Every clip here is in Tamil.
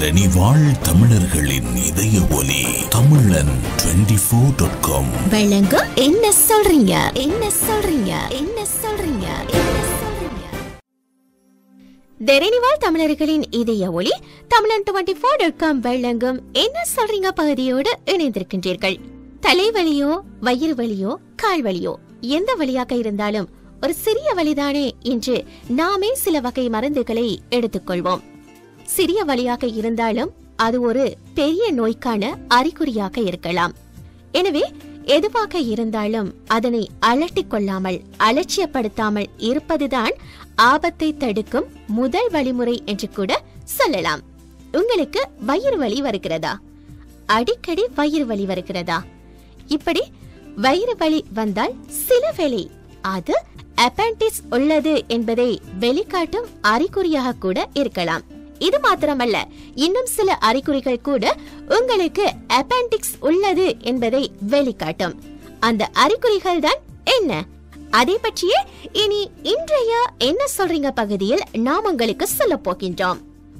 தரணி வாழ் தமிழர்களின் இதய ஒலி தமிழன் டுவெண்டி ஃபோர் டாட் காம் வழங்கும் என்ன சொல்றீங்க என்ன சொல்றீங்க என்ன சொல்றீங்க என்ன சொல்றீங்க தெரணிவாழ் தமிழர்களின் இதய ஒளி தமிழன் டுவெண்டி ஃபோர் டாட் காம் வழங்கும் என்ன சொல்றீங்க பகுதியோடு இணைந்திருக்கின்றீர்கள் தலைவலியோ வயிறு வலியோ கால் வலியோ எந்த வழியாக இருந்தாலும் ஒரு சிறிய வழிதானே என்று நாமே சில வகை மருந்துகளை எடுத்துக்கொள்வோம் சிறிய வழியாக இருந்தாலும் அது ஒரு பெரிய நோய்க்கான அறிகுறியாக இருக்கலாம் எனவே எதுவாக இருந்தாலும் அதனை அலட்டிக் கொள்ளாமல் அலட்சியப்படுத்தாமல் இருப்பதுதான் ஆபத்தை தடுக்கும் முதல் வழிமுறை என்று கூட சொல்லலாம் உங்களுக்கு வயிறு வலி வருகிறதா அடிக்கடி வயிறு வலி வருகிறதா இப்படி வயிறு வலி வந்தால் சில வேளை அது அப்பண்டிஸ் உள்ளது என்பதை வெளிக்காட்டும் அறிகுறியாக கூட இருக்கலாம் இது மாத்திரமல்ல இன்னும் சில அறிகுறிகள் கூட உங்களுக்கு அப்பண்டிக்ஸ் உள்ளது என்பதை வெளிக்காட்டும் அந்த அறிகுறிகள் தான் என்ன அதை பற்றியே இனி இன்றைய என்ன சொல்றீங்க பகுதியில் நாம் உங்களுக்கு சொல்ல போகின்றோம்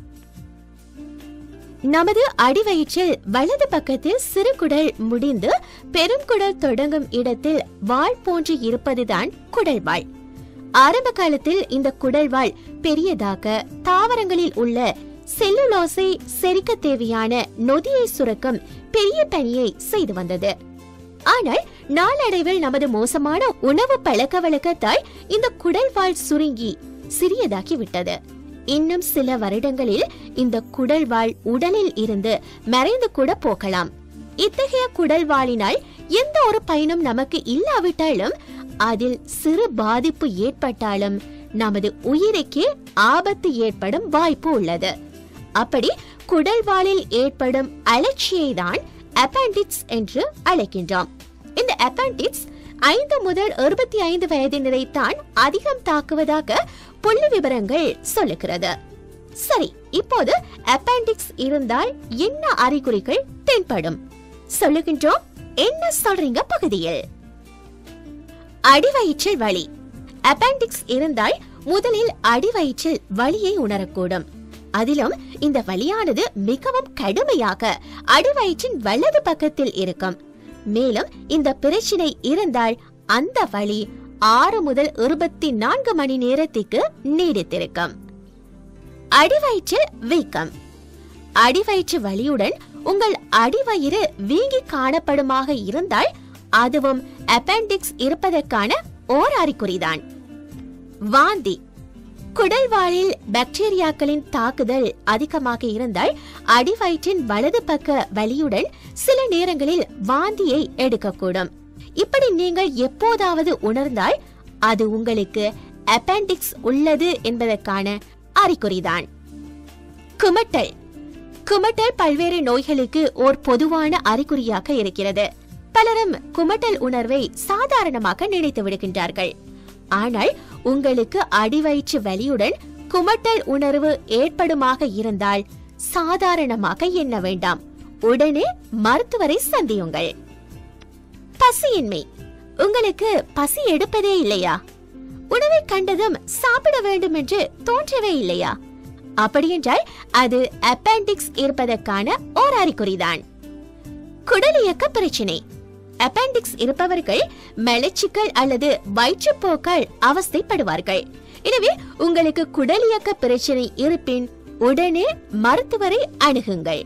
நமது அடிவயிற்றில் வலது பக்கத்தில் சிறுகுடல் முடிந்து பெருங்குடல் தொடங்கும் இடத்தில் வாள் போன்று இருப்பதுதான் குடல்வாள் ஆரம்ப காலத்தில் இந்த குடல்வாள் பெரியதாக தாவரங்களில் உள்ள செல்லுலோசை செரிக்க தேவையான நொதியை சுரக்கும் பெரிய பணியை செய்து வந்தது ஆனால் நாளடைவில் நமது மோசமான உணவு பழக்க வழக்கத்தால் இந்த குடல்வாள் சுருங்கி சிறியதாகி விட்டது இன்னும் சில வருடங்களில் இந்த குடல்வாள் உடலில் இருந்து மறைந்து கூட போகலாம் இத்தகைய குடல்வாளினால் எந்த ஒரு பயனும் நமக்கு இல்லாவிட்டாலும் அதில் சிறு பாதிப்பு ஏற்பட்டாலும் நமது உயிருக்கே ஆபத்து ஏற்படும் வாய்ப்பு உள்ளது அப்படி குடல்வாளில் ஏற்படும் அலட்சியை தான் அப்பண்டிக்ஸ் என்று அழைக்கின்றோம் இந்த அப்பண்டிக்ஸ் ஐந்து முதல் அறுபத்தி ஐந்து வயதினரை தான் அதிகம் தாக்குவதாக புள்ளி விவரங்கள் சொல்லுகிறது சரி இப்போது அப்பண்டிக்ஸ் இருந்தால் என்ன அறிகுறிகள் தென்படும் சொல்லுகின்றோம் என்ன சொல்றீங்க பகுதியில் அடிவயிற்றில் வலி அப்பண்டிக்ஸ் இருந்தால் முதலில் அடிவயிற்றில் வலியை உணரக்கூடும் அதிலும் இந்த வலியானது மிகவும் கடுமையாக அடிவயிற்றின் வலது பக்கத்தில் இருக்கும் மேலும் இந்த பிரச்சனை இருந்தால் அந்த வலி ஆறு முதல் இருபத்தி நான்கு மணி நேரத்திற்கு நீடித்திருக்கும் அடிவயிற்றில் வீக்கம் அடிவயிற்று வலியுடன் உங்கள் அடிவயிறு வீங்கி காணப்படுமாக இருந்தால் அதுவும் அப்பெண்டிக்ஸ் இருப்பதற்கான ஓர் அறிகுறிதான் வாந்தி குடல்வாளில் பாக்டீரியாக்களின் தாக்குதல் அதிகமாக இருந்தால் அடிவயிற்றின் வலது பக்க வலியுடன் சில நேரங்களில் வாந்தியை எடுக்கக்கூடும் இப்படி நீங்கள் எப்போதாவது உணர்ந்தால் அது உங்களுக்கு அப்பெண்டிக்ஸ் உள்ளது என்பதற்கான அறிகுறிதான் குமட்டல் குமட்டல் பல்வேறு நோய்களுக்கு ஓர் பொதுவான அறிகுறியாக இருக்கிறது பலரும் குமட்டல் உணர்வை சாதாரணமாக நினைத்து விடுகின்றார்கள் ஆனால் உங்களுக்கு அடிவயிற்று வலியுடன் குமட்டல் உணர்வு ஏற்படுமாக இருந்தால் சாதாரணமாக எண்ண வேண்டாம் உடனே மருத்துவரை சந்தியுங்கள் பசியின்மை உங்களுக்கு பசி எடுப்பதே இல்லையா உணவை கண்டதும் சாப்பிட வேண்டும் என்று தோன்றவே இல்லையா அப்படியென்றால் அது அப்பெண்டிக்ஸ் இருப்பதற்கான ஓர் அறிகுறிதான் குடல் இயக்க பிரச்சினை அப்பெண்டிக்ஸ் இருப்பவர்கள் மலச்சிக்கல் அல்லது வயிற்றுப்போக்கால் அவஸ்தைப்படுவார்கள் எனவே உங்களுக்கு குடல் இயக்க பிரச்சனை இருப்பின் உடனே மருத்துவரை அணுகுங்கள்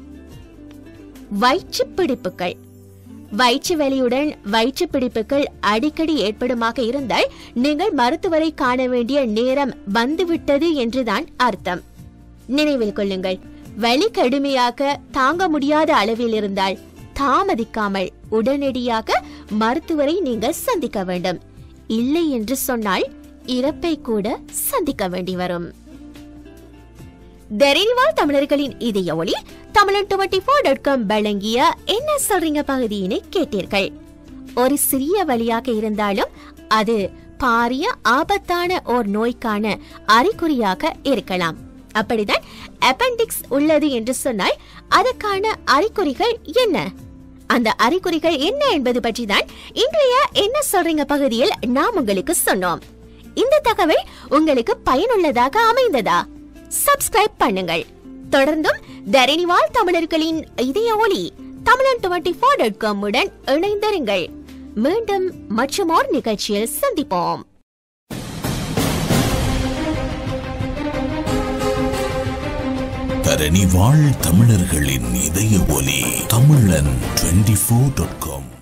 வயிற்று பிடிப்புகள் வயிற்று வலியுடன் வயிற்று பிடிப்புகள் அடிக்கடி ஏற்படுமாக இருந்தால் நீங்கள் மருத்துவரை காண வேண்டிய நேரம் வந்துவிட்டது என்றுதான் அர்த்தம் நினைவில் கொள்ளுங்கள் வலி கடுமையாக தாங்க முடியாத அளவில் இருந்தால் தாமதிக்காமல் உடனடியாக மருத்துவரை நீங்கள் சந்திக்க வேண்டும் இல்லை என்று சொன்னால் இறப்பை கூட சந்திக்க வேண்டி வரும் தெரியவால் தமிழர்களின் இதய ஒளி தமிழன் டுவெண்ட்டி ஃபோர் டாட் காம் வழங்கிய என்ன சொல்றீங்க பகுதியினை கேட்டீர்கள் ஒரு சிறிய வழியாக இருந்தாலும் அது பாரிய ஆபத்தான ஓர் நோய்க்கான அறிகுறியாக இருக்கலாம் அப்படிதான் அப்பெண்டிக்ஸ் உள்ளது என்று சொன்னால் அதற்கான அறிகுறிகள் என்ன அந்த அறிகுறிகள் என்ன என்பது பற்றி தான் இன்றைய என்ன சொல்றீங்க பகுதியில் நாம் உங்களுக்கு சொன்னோம் இந்த தகவல் உங்களுக்கு பயனுள்ளதாக அமைந்ததா சப்ஸ்கிரைப் பண்ணுங்கள் தொடர்ந்தும் தரணிவாழ் தமிழர்களின் இதய ஒலி தமிழன் டுவெண்டி ஃபோர் டாட் காம் உடன் இணைந்திருங்கள் மீண்டும் மற்றமோர் நிகழ்ச்சியில் சந்திப்போம் தரணி வாழ் தமிழர்களின் இதய ஒலி தமிழன் டுவெண்டி ஃபோர் டாட் காம்